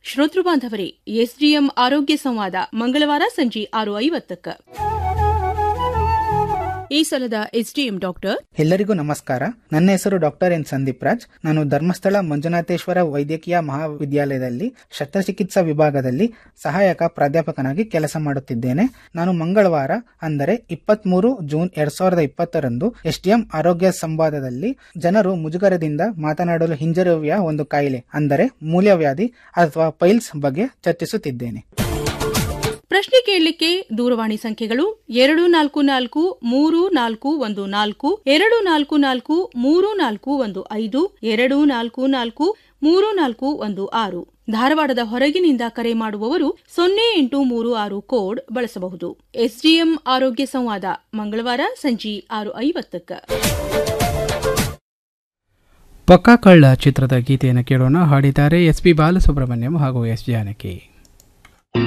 ಶ್ರೋತೃ ಬಾಂಧವರೇ ಎಸ್ಡಿಎಂ ಆರೋಗ್ಯ ಸಂವಾದ ಮಂಗಳವಾರ ಸಂಜೆ ಆರು ಐವತ್ತಕ್ಕ ಈ ಸಲದ ಎಸ್ಡಿಎಂ ಡಾಕ್ಟರ್ ಎಲ್ಲರಿಗೂ ನಮಸ್ಕಾರ ನನ್ನ ಹೆಸರು ಡಾಕ್ಟರ್ ಎನ್ ಸಂದೀಪ್ ರಾಜ್ ನಾನು ಧರ್ಮಸ್ಥಳ ಮಂಜುನಾಥೇಶ್ವರ ವೈದ್ಯಕೀಯ ಮಹಾವಿದ್ಯಾಲಯದಲ್ಲಿ ಶಸ್ತ್ರಚಿಕಿತ್ಸಾ ವಿಭಾಗದಲ್ಲಿ ಸಹಾಯಕ ಪ್ರಾಧ್ಯಾಪಕನಾಗಿ ಕೆಲಸ ಮಾಡುತ್ತಿದ್ದೇನೆ ನಾನು ಮಂಗಳವಾರ ಅಂದರೆ ಇಪ್ಪತ್ಮೂರು ಜೂನ್ ಎರಡ್ ಸಾವಿರದ ಇಪ್ಪತ್ತರಂದು ಎಸ್ಡಿಎಂ ಆರೋಗ್ಯ ಸಂವಾದದಲ್ಲಿ ಜನರು ಮುಜುಗರದಿಂದ ಮಾತನಾಡಲು ಹಿಂಜರಿಯುವ ಒಂದು ಕಾಯಿಲೆ ಅಂದರೆ ಮೂಲವ್ಯಾಧಿ ಅಥವಾ ಪೈಲ್ಸ್ ಬಗ್ಗೆ ಚರ್ಚಿಸುತ್ತಿದ್ದೇನೆ ಪ್ರಶ್ನೆ ಕೇಳಲಿಕ್ಕೆ ದೂರವಾಣಿ ಸಂಖ್ಯೆಗಳು ಎರಡು ನಾಲ್ಕು ನಾಲ್ಕು ಮೂರು ನಾಲ್ಕು ಒಂದು ನಾಲ್ಕು ಎರಡು ನಾಲ್ಕು ನಾಲ್ಕು ಮೂರು ನಾಲ್ಕು ಒಂದು ಐದು ಎರಡು ನಾಲ್ಕು ನಾಲ್ಕು ಮೂರು ನಾಲ್ಕು ಒಂದು ಆರು ಧಾರವಾಡದ ಹೊರಗಿನಿಂದ ಕರೆ ಮಾಡುವವರು ಸೊನ್ನೆ ಎಂಟು ಮೂರು ಆರು ಕೋಡ್ ಬಳಸಬಹುದು ಎಸ್ಡಿಎಂ ಆರೋಗ್ಯ ಸಂವಾದ ಮಂಗಳವಾರ ಸಂಜೆ ಆರು ಐವತ್ತಕ್ಕ ಪಕ್ಕಾ ಕಳ್ಳ ಚಿತ್ರದ ಗೀತೆಯನ್ನು ಕೇಳೋಣ ಹಾಡಿದ್ದಾರೆ ಎಸ್ ಪಿ ಬಾಲಸುಬ್ರಹ್ಮಣ್ಯಂ ಹಾಗೂ ಎಸ್ ಜಾನಕಿ